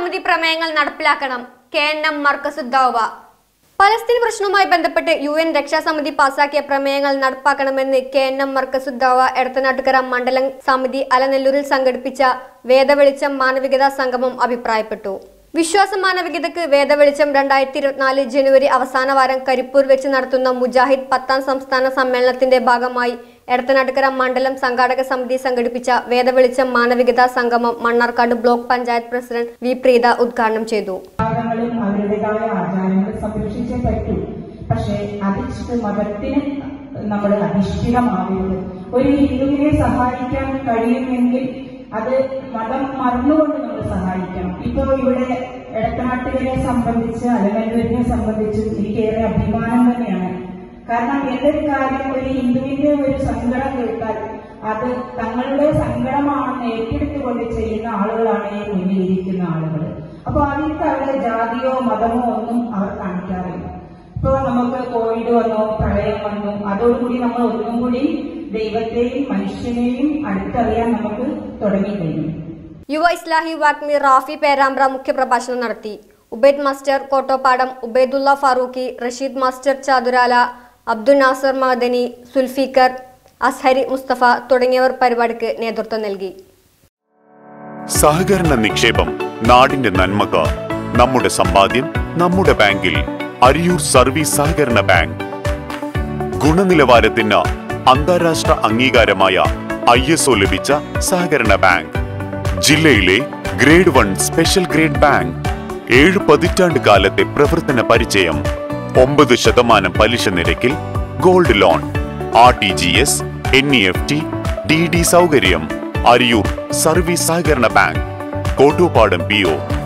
രക്ഷാസമിതി പ്രമേയങ്ങൾ നടപ്പിലാക്കണം K N M Markazuddawa Palestine പ്രശ്നവുമായി ബന്ധപ്പെട്ട് യു എൻ രക്ഷാസമിതി പാസാക്കിയ പ്രമേയങ്ങൾ നടപ്പാക്കണമെന്ന് K N M Markazuddawa Edathanattukara മണ്ഡലം സമിതി അലനെല്ലൂരിൽ സംഘടിപ്പിച്ച വേദവെളിച്ചം മാനവികതാ സംഗമം അഭിപ്രായപ്പെട്ടു വിശ്വാസ മാനവികതയ്ക്ക് വേദവെളിച്ചം രണ്ടായിരത്തി ഇരുപത്തിനാല് ജനുവരി അവസാന വാരം കരിപ്പൂർ വെച്ച് നടത്തുന്ന മുജാഹിദ് പത്താം സംസ്ഥാന സമ്മേളനത്തിന്റെ ഭാഗമായി എടത്തനാട്ടുകര മണ്ഡലം സംഘാടക സമിതി സംഘടിപ്പിച്ച വേദവെളിച്ചം മാനവികതാ സംഗമം Mannarkkad block panchayat president V Preetha ഉദ്ഘാടനം ചെയ്തു ആചാരങ്ങളും അവരുടേതായ ആചാരങ്ങൾ സംരക്ഷിച്ചേ പറ്റൂ പക്ഷേ അധിഷ്ഠിത മതത്തിന് നമ്മൾ അധിഷ്ഠിതമാകരുത് ഒരു ഹിന്ദുവിനെ സഹായിക്കാൻ കഴിയുമെങ്കിൽ അത് മതം മറന്നുകൊണ്ട് നമ്മൾ സഹായിക്കണം ഇപ്പോ ഇവിടെ എടത്തനാട്ടുകരെ സംബന്ധിച്ച് അലനല്ലൂരിനെ സംബന്ധിച്ച് എനിക്കേറെ അഭിമാനം തന്നെയാണ് കാരണം എന്തൊരു കാര്യം ഒരു ഹിന്ദുവിന്റെ ഒരു സങ്കടം കേട്ടാൽ അത് തങ്ങളുടെ സങ്കടമാണെന്ന് ഏറ്റെടുത്തുകൊണ്ട് ചെയ്യുന്ന ആളുകളാണ് ഈ മുന്നിലിരിക്കുന്ന ആളുകൾ അപ്പൊ അതിന് അവിടെ ജാതിയോ മതമോ ഒന്നും അവർ കാണിക്കാറില്ല ഇപ്പൊ നമുക്ക് കോവിഡ് വന്നു പ്രളയം വന്നു അതോടുകൂടി നമ്മൾ ഒന്നും കൂടി ദൈവത്തെയും മനുഷ്യനെയും അടുത്തറിയാൻ നമുക്ക് തുടങ്ങിക്കഴിഞ്ഞു യുവ ഇസ്ലാഹി വാഗ്മി റാഫി പേരാമ്പ്ര മുഖ്യപ്രഭാഷണം നടത്തി ഉബൈദ് മാസ്റ്റർ കോട്ടോപ്പാടം ഉബൈദുള്ള ഫാറൂഖി റഷീദ് മാസ്റ്റർ ചാതുരാല അബ്ദുൽ നാസർ മദനി സുൽഫീഖർ അസ്ഹരി മുസ്തഫ തുടങ്ങിയവർ പരിപാടിക്ക് നേതൃത്വം നൽകി സഹകരണ നിക്ഷേപം നാടിന്റെ നന്മക്ക് നമ്മുടെ സമ്പാദ്യം നമ്മുടെ ബാങ്കിൽ അരിയൂർ സർവീസ് സഹകരണ ബാങ്ക് ഗുണനിലവാരത്തിന് അന്താരാഷ്ട്ര അംഗീകാരമായ ഐ എസ് ഒ ലഭിച്ച സഹകരണ ബാങ്ക് ജില്ലയിലെ grade one special grade bank ഏഴ് പതിറ്റാണ്ട് കാലത്തെ പ്രവർത്തന പരിചയം ഒമ്പത് ശതമാനം പലിശ നിരക്കിൽ gold loan R T G S N E F T D D സൗകര്യം അരിയൂർ സർവീസ് സഹകരണ ബാങ്ക് കോട്ടൂപ്പാടം പി ഒ